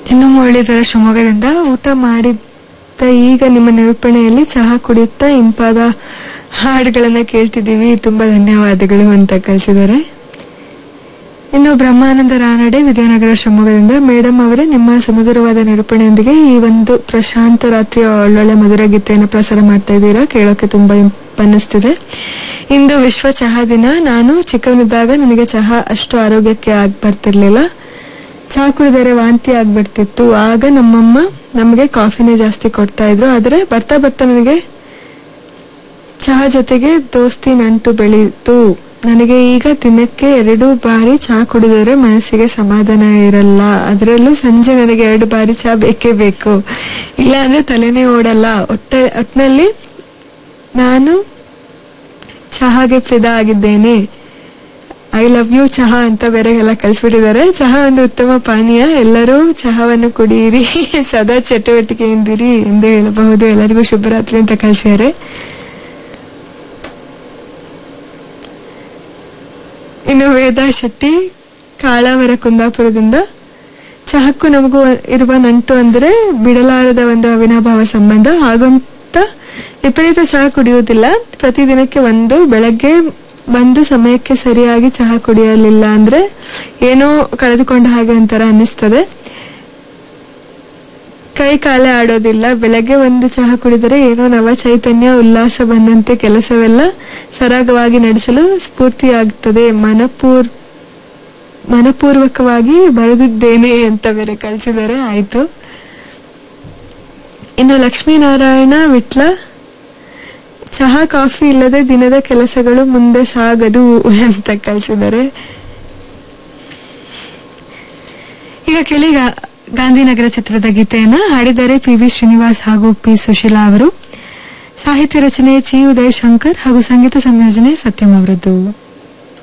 ಇನ್ನು ಮುರಳೀಧರ ಶಿವಮೊಗ್ಗದಿಂದ ಊಟ ಮಾಡಿದ್ದ ಈಗ ನಿಮ್ಮ ನಿರೂಪಣೆಯಲ್ಲಿ ಚಹಾ ಕುಡಿಯುತ್ತಾ ಇಂಪಾದ ಹಾಡುಗಳನ್ನ ಕೇಳ್ತಿದ್ದೀವಿ ತುಂಬಾ ಧನ್ಯವಾದಗಳು ಅಂತ ಕಳಿಸಿದ್ದಾರೆ ಇನ್ನು ಬ್ರಹ್ಮಾನಂದ ರಾನಡೆ ವಿದ್ಯಾನಗರ ಶಿವಮೊಗ್ಗದಿಂದ ಮೇಡಮ್ ಅವರೇ ನಿಮ್ಮ ಸುಮಧುರವಾದ ನಿರೂಪಣೆಯೊಂದಿಗೆ ಈ ಒಂದು ಪ್ರಶಾಂತ ರಾತ್ರಿಯ ಒಳ್ಳೊಳ್ಳೆ ಮಧುರ ಗೀತೆಯನ್ನು ಪ್ರಸಾರ ಮಾಡ್ತಾ ಇದ್ದೀರಾ ಕೇಳೋಕೆ ತುಂಬಾ ಅನ್ನಿಸ್ತಿದೆ ಇಂದು ವಿಶ್ವ ಚಹಾ ದಿನ ನಾನು ಚಿಕ್ಕವನಿದ್ದಾಗ ನನಗೆ ಚಹಾ ಅಷ್ಟು ಆರೋಗ್ಯಕ್ಕೆ ಆಗ್ ಬರ್ತಿರ್ಲಿಲ್ಲ ಚಹಾ ಕುಡಿದರೆ ವಾಂತಿ ಆಗ್ಬಿಡ್ತಿತ್ತು ಆಗ ನಮ್ಮಮ್ಮ ನಮಗೆ ಕಾಫಿನೇ ಜಾಸ್ತಿ ಕೊಡ್ತಾ ಇದ್ರು ಆದ್ರೆ ಬರ್ತಾ ಬರ್ತಾ ನನಗೆ ಚಹಾ ಜೊತೆಗೆ ದೋಸ್ತಿ ನಂಟು ಬೆಳೀತು ನನಗೆ ಈಗ ದಿನಕ್ಕೆ ಎರಡು ಬಾರಿ ಚಹಾ ಕುಡಿದರೆ ಮನಸ್ಸಿಗೆ ಸಮಾಧಾನ ಇರಲ್ಲ ಅದರಲ್ಲೂ ಸಂಜೆ ನನಗೆ ಎರಡು ಬಾರಿ ಚಹಾ ಬೇಕೇ ಬೇಕು ಇಲ್ಲ ಅಂದ್ರೆ ತಲೆನೇ ಓಡಲ್ಲ ಒಟ್ಟೆ ಒಟ್ಟಿನಲ್ಲಿ ನಾನು ಚಹಾಗೆ ಫಿದಾ ಆಗಿದ್ದೇನೆ ಐ ಲವ್ ಯು ಚಹಾ ಅಂತ ಬೇರೆ ಎಲ್ಲ ಕಳಿಸ್ಬಿಟ್ಟಿದ್ದಾರೆ ಚಹಾ ಒಂದು ಉತ್ತಮ ಪಾನೀಯ ಎಲ್ಲರೂ ಚಹಾವನ್ನು ಕುಡಿಯಿರಿ ಸದಾ ಚಟುವಟಿಕೆಯಿಂದಿರಿ ಎಂದು ಹೇಳಬಹುದು ಎಲ್ಲರಿಗೂ ಶುಭರಾತ್ರಿ ಅಂತ ಕಳಿಸಿದ್ದಾರೆ ಇನ್ನು ವೇದಾ ಶೆಟ್ಟಿ ಕಾಳಾವರ ಕುಂದಾಪುರದಿಂದ ಚಹಕ್ಕೂ ನಮಗೂ ಇರುವ ನಂಟು ಅಂದ್ರೆ ಬಿಡಲಾರದ ಒಂದು ಅವಿನಾಭಾವ ಸಂಬಂಧ ಹಾಗಂತ ವಿಪರೀತ ಚಹಾ ಕುಡಿಯುವುದಿಲ್ಲ ಪ್ರತಿದಿನಕ್ಕೆ ಒಂದು ಬೆಳಗ್ಗೆ ಬಂದು ಸಮಯಕ್ಕೆ ಸರಿಯಾಗಿ ಚಹಾ ಕುಡಿಯಲಿಲ್ಲ ಅಂದ್ರೆ ಏನೋ ಕಳೆದುಕೊಂಡ ಹಾಗೆ ಒಂಥರ ಅನ್ನಿಸ್ತದೆ ಕೈ ಕಾಲೇ ಆಡೋದಿಲ್ಲ ಬೆಳಗ್ಗೆ ಒಂದು ಚಹಾ ಕುಡಿದರೆ ಏನೋ ನವ ಚೈತನ್ಯ ಉಲ್ಲಾಸ ಬಂದಂತೆ ಕೆಲಸವೆಲ್ಲ ಸರಾಗವಾಗಿ ನಡೆಸಲು ಸ್ಫೂರ್ತಿಯಾಗುತ್ತದೆ ಮನಪೂರ್ ಮನಪೂರ್ವಕವಾಗಿ ಬರೆದಿದ್ದೇನೆ ಅಂತ ಬೇರೆ ಕಳಿಸಿದ್ದಾರೆ ಆಯ್ತು ಇನ್ನು ಲಕ್ಷ್ಮೀನಾರಾಯಣ ವಿಟ್ಲ ಚಹಾ ಕಾಫಿ ಇಲ್ಲದೆ ದಿನದ ಕೆಲಸಗಳು ಮುಂದೆ ಸಾಗದು ಅಂತ ಕಳಿಸಿದ್ದಾರೆ ಈಗ ಕೇಳಿ ಗಾ- ಗಾಂಧಿನಗರ ಚಿತ್ರದ ಗೀತೆಯನ್ನ ಹಾಡಿದ್ದಾರೆ ಪಿ ವಿ ಶ್ರೀನಿವಾಸ್ ಹಾಗೂ ಪಿ ಸುಶೀಲಾ ಅವರು ಸಾಹಿತ್ಯ ರಚನೆ ಚಿ ಉದಯ್ ಶಂಕರ್ ಹಾಗೂ ಸಂಗೀತ ಸಂಯೋಜನೆ ಸತ್ಯಂ ಅವರದ್ದು